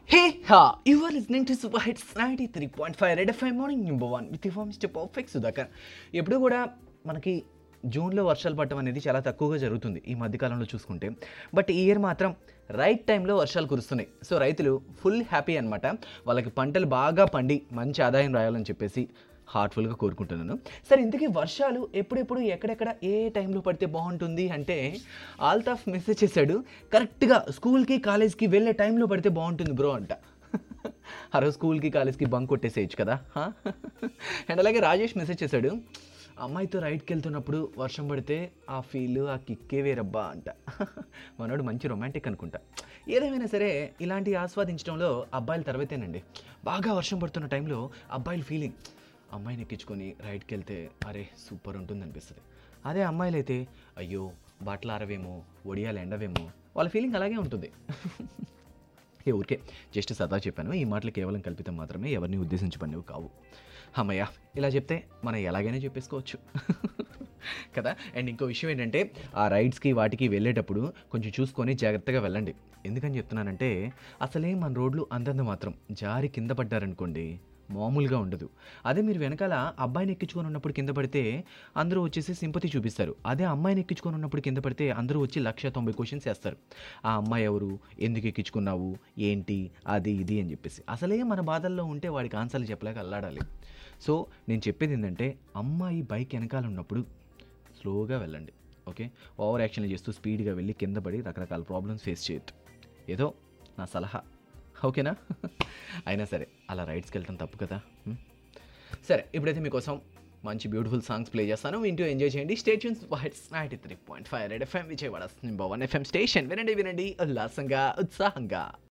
Hey ha! You are listening to Super Hits 93.5 Red FM Morning Number 1 with your Mr. Perfect Sudhakar. ఎప్పుడు కూడా మనకి జూన్లో వర్షాలు పడటం అనేది చాలా తక్కువగా జరుగుతుంది ఈ మధ్యకాలంలో చూసుకుంటే బట్ ఈ ఇయర్ మాత్రం రైట్ టైంలో వర్షాలు కురుస్తున్నాయి సో రైతులు ఫుల్ హ్యాపీ అనమాట వాళ్ళకి పంటలు బాగా పండి మంచి ఆదాయం రాయాలని చెప్పేసి హార్ట్ఫుల్గా కోరుకుంటున్నాను సరే ఇంతకీ వర్షాలు ఎప్పుడెప్పుడు ఎక్కడెక్కడ ఏ టైంలో పడితే బాగుంటుంది అంటే ఆల్తాఫ్ మెసేజ్ చేశాడు కరెక్ట్గా స్కూల్కి కాలేజ్కి వెళ్ళే టైంలో పడితే బాగుంటుంది బ్రో అంట ఆ రోజు స్కూల్కి కాలేజ్కి బంక్ కొట్టేసేయచ్చు కదా అండ్ అలాగే రాజేష్ మెసేజ్ చేశాడు అమ్మాయితో రైడ్కి వెళ్తున్నప్పుడు వర్షం పడితే ఆ ఫీల్ ఆ కిక్కే వేరబ్బా అంట మనోడు మంచి రొమాంటిక్ అనుకుంటా ఏదేమైనా సరే ఇలాంటి ఆస్వాదించడంలో అబ్బాయిల తర్వాతేనండి బాగా వర్షం పడుతున్న టైంలో అబ్బాయిల ఫీలింగ్ అమ్మాయిని ఎక్కించుకొని రైడ్కి వెళ్తే అరే సూపర్ ఉంటుంది అనిపిస్తుంది అదే అమ్మాయిలు అయితే అయ్యో బట్టలు ఆరవేమో ఒడియాలు ఎండవేమో వాళ్ళ ఫీలింగ్ అలాగే ఉంటుంది ఏ ఊరికే జస్ట్ సరదా చెప్పాను ఈ మాటలు కేవలం కల్పితం మాత్రమే ఎవరిని ఉద్దేశించి పనివి కావు అమ్మయ్య ఇలా చెప్తే మనం ఎలాగైనా చెప్పేసుకోవచ్చు కదా అండ్ ఇంకో విషయం ఏంటంటే ఆ రైడ్స్కి వాటికి వెళ్ళేటప్పుడు కొంచెం చూసుకొని జాగ్రత్తగా వెళ్ళండి ఎందుకని చెప్తున్నానంటే అసలే మన రోడ్లు అంతంత మాత్రం జారి కింద పడ్డారనుకోండి మామూలుగా ఉండదు అదే మీరు వెనకాల అబ్బాయిని ఎక్కించుకొని ఉన్నప్పుడు కింద పడితే అందరూ వచ్చేసి సింపతి చూపిస్తారు అదే అమ్మాయిని ఎక్కించుకొని ఉన్నప్పుడు కింద పడితే అందరూ వచ్చి లక్ష తొంభై క్వశ్చన్స్ వేస్తారు ఆ అమ్మాయి ఎవరు ఎందుకు ఎక్కించుకున్నావు ఏంటి అది ఇది అని చెప్పేసి అసలే మన బాధల్లో ఉంటే వాడికి ఆన్సర్లు చెప్పలేక అల్లాడాలి సో నేను చెప్పేది ఏంటంటే అమ్మాయి బైక్ వెనకాల ఉన్నప్పుడు స్లోగా వెళ్ళండి ఓకే ఓవర్ యాక్షన్ చేస్తూ స్పీడ్గా వెళ్ళి కింద పడి రకరకాల ప్రాబ్లమ్స్ ఫేస్ చేయొద్దు ఏదో నా సలహా ఓకేనా అయినా సరే అలా రైడ్స్కి వెళ్ళటం తప్పు కదా హ్మ్? సరే ఇప్పుడైతే మీకోసం మంచి బ్యూటిఫుల్ సాంగ్స్ ప్లే చేస్తాను వింటూ ఎంజాయ్ చేయండి స్టేషన్స్ వైట్స్ ninety three point five red FM Vijayawada one FM station వినండి వినండి ఉల్లాసంగా ఉత్సాహంగా